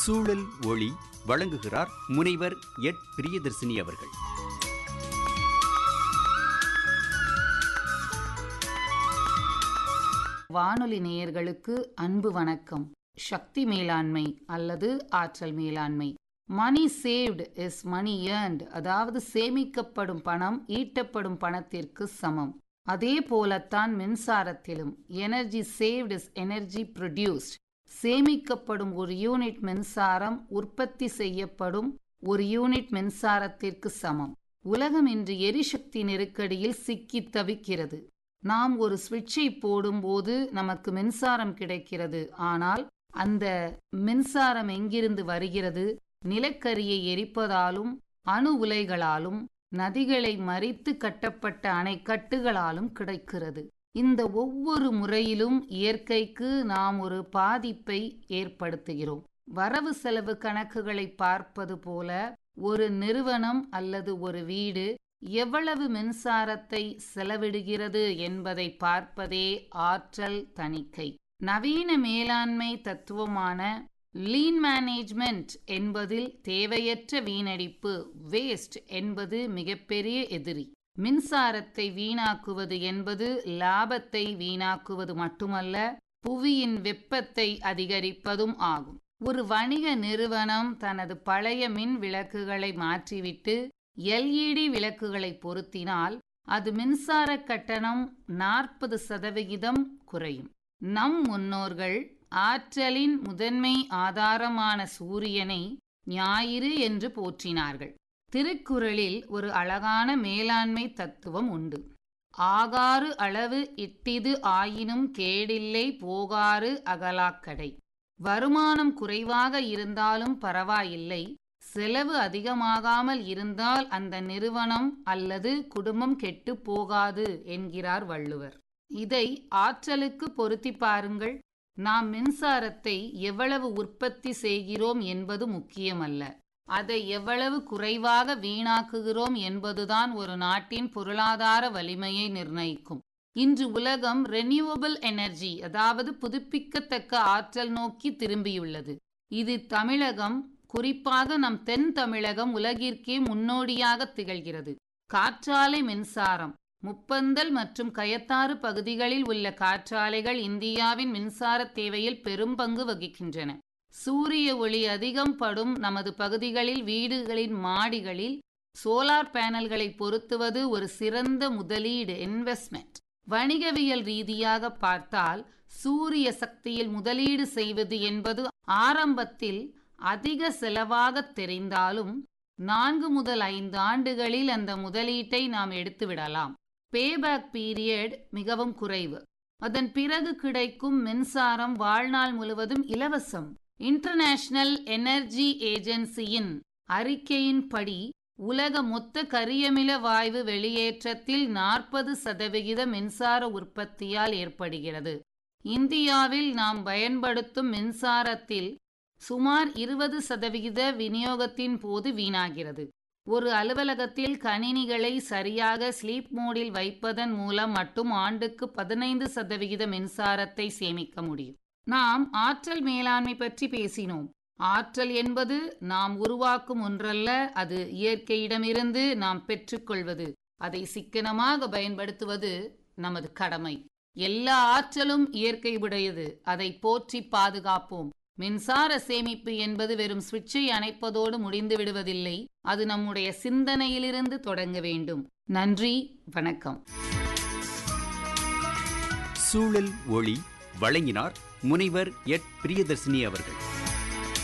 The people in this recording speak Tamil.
சூழல் ஒளி வழங்குகிறார் முனைவர் எட் பிரியதர்சினி அவர்கள் வானொலி நேயர்களுக்கு அன்பு வணக்கம் சக்தி மேலாண்மை அல்லது ஆற்றல் மேலாண்மை money saved is money earned அதாவது சேமிக்கப்படும் பணம் ஈட்டப்படும் பணத்திற்கு சமம் அதே போலத்தான் மின்சாரத்திலும் energy saved is energy produced சேமிக்கப்படும் ஒரு யூனிட் மின்சாரம் உற்பத்தி செய்யப்படும் ஒரு யூனிட் மின்சாரத்திற்கு சமம் உலகம் இன்று எரிசக்தி நெருக்கடியில் சிக்கி தவிக்கிறது நாம் ஒரு சுவிட்சை போடும்போது நமக்கு மின்சாரம் கிடைக்கிறது ஆனால் அந்த மின்சாரம் எங்கிருந்து வருகிறது நிலக்கரியை எரிப்பதாலும் அணு உலைகளாலும் நதிகளை மறித்து கட்டப்பட்ட அணைக்கட்டுகளாலும் கிடைக்கிறது இந்த ஒவ்வொரு முறையிலும் இயற்கைக்கு நாம் ஒரு பாதிப்பை ஏற்படுத்துகிறோம் வரவு செலவு கணக்குகளை பார்ப்பது போல ஒரு நிறுவனம் அல்லது ஒரு வீடு எவ்வளவு மின்சாரத்தை செலவிடுகிறது என்பதை பார்ப்பதே ஆற்றல் தணிக்கை நவீன மேலாண்மை தத்துவமான லீன் மேனேஜ்மெண்ட் என்பதில் தேவையற்ற வீணடிப்பு வேஸ்ட் என்பது மிகப்பெரிய எதிரி மின்சாரத்தை வீணாக்குவது என்பது லாபத்தை வீணாக்குவது மட்டுமல்ல புவியின் வெப்பத்தை அதிகரிப்பதும் ஆகும் ஒரு வணிக நிறுவனம் தனது பழைய மின் விளக்குகளை மாற்றிவிட்டு எல்இடி விளக்குகளை பொருத்தினால் அது மின்சார கட்டணம் நாற்பது சதவிகிதம் குறையும் நம் முன்னோர்கள் ஆற்றலின் முதன்மை ஆதாரமான சூரியனை ஞாயிறு என்று போற்றினார்கள் திருக்குறளில் ஒரு அழகான மேலாண்மை தத்துவம் உண்டு ஆகாறு அளவு இட்டிது ஆயினும் கேடில்லை போகாறு அகலாக்கடை வருமானம் குறைவாக இருந்தாலும் பரவாயில்லை செலவு அதிகமாகாமல் இருந்தால் அந்த நிறுவனம் அல்லது குடும்பம் கெட்டு போகாது என்கிறார் வள்ளுவர் இதை ஆற்றலுக்கு பொருத்தி பாருங்கள் நாம் மின்சாரத்தை எவ்வளவு உற்பத்தி செய்கிறோம் என்பது முக்கியமல்ல அதை எவ்வளவு குறைவாக வீணாக்குகிறோம் என்பதுதான் ஒரு நாட்டின் பொருளாதார வலிமையை நிர்ணயிக்கும் இன்று உலகம் ரெனியூவபிள் எனர்ஜி அதாவது புதுப்பிக்கத்தக்க ஆற்றல் நோக்கி திரும்பியுள்ளது இது தமிழகம் குறிப்பாக நம் தென் தமிழகம் உலகிற்கே முன்னோடியாக திகழ்கிறது காற்றாலை மின்சாரம் முப்பந்தல் மற்றும் கயத்தாறு பகுதிகளில் உள்ள காற்றாலைகள் இந்தியாவின் மின்சார தேவையில் பெரும் பங்கு வகிக்கின்றன சூரிய ஒளி அதிகம் படும் நமது பகுதிகளில் வீடுகளின் மாடிகளில் சோலார் பேனல்களை பொருத்துவது ஒரு சிறந்த முதலீடு இன்வெஸ்ட்மெண்ட் வணிகவியல் ரீதியாக பார்த்தால் சூரிய சக்தியில் முதலீடு செய்வது என்பது ஆரம்பத்தில் அதிக செலவாக தெரிந்தாலும் நான்கு முதல் ஐந்து ஆண்டுகளில் அந்த முதலீட்டை நாம் எடுத்துவிடலாம் பேபேக் பீரியட் மிகவும் குறைவு அதன் பிறகு கிடைக்கும் மின்சாரம் வாழ்நாள் முழுவதும் இலவசம் இன்டர்நேஷனல் எனர்ஜி ஏஜென்சியின் அறிக்கையின்படி உலக மொத்த கரியமில வாயு வெளியேற்றத்தில் நாற்பது சதவிகித மின்சார உற்பத்தியால் ஏற்படுகிறது இந்தியாவில் நாம் பயன்படுத்தும் மின்சாரத்தில் சுமார் இருபது சதவிகித விநியோகத்தின் போது வீணாகிறது ஒரு அலுவலகத்தில் கணினிகளை சரியாக ஸ்லீப் மோடில் வைப்பதன் மூலம் மட்டும் ஆண்டுக்கு பதினைந்து சதவிகித மின்சாரத்தை சேமிக்க முடியும் நாம் ஆற்றல் மேலாண்மை பற்றி பேசினோம் ஆற்றல் என்பது நாம் உருவாக்கும் ஒன்றல்ல அது இயற்கையிடமிருந்து நாம் பெற்றுக்கொள்வது அதை சிக்கனமாக பயன்படுத்துவது நமது கடமை எல்லா ஆற்றலும் இயற்கை உடையது அதை போற்றி பாதுகாப்போம் மின்சார சேமிப்பு என்பது வெறும் சுவிட்சை அணைப்பதோடு முடிந்து விடுவதில்லை அது நம்முடைய சிந்தனையிலிருந்து தொடங்க வேண்டும் நன்றி வணக்கம் சூழல் ஒளி வழங்கினார் முனைவர் எட் பிரியதர்சினி அவர்கள்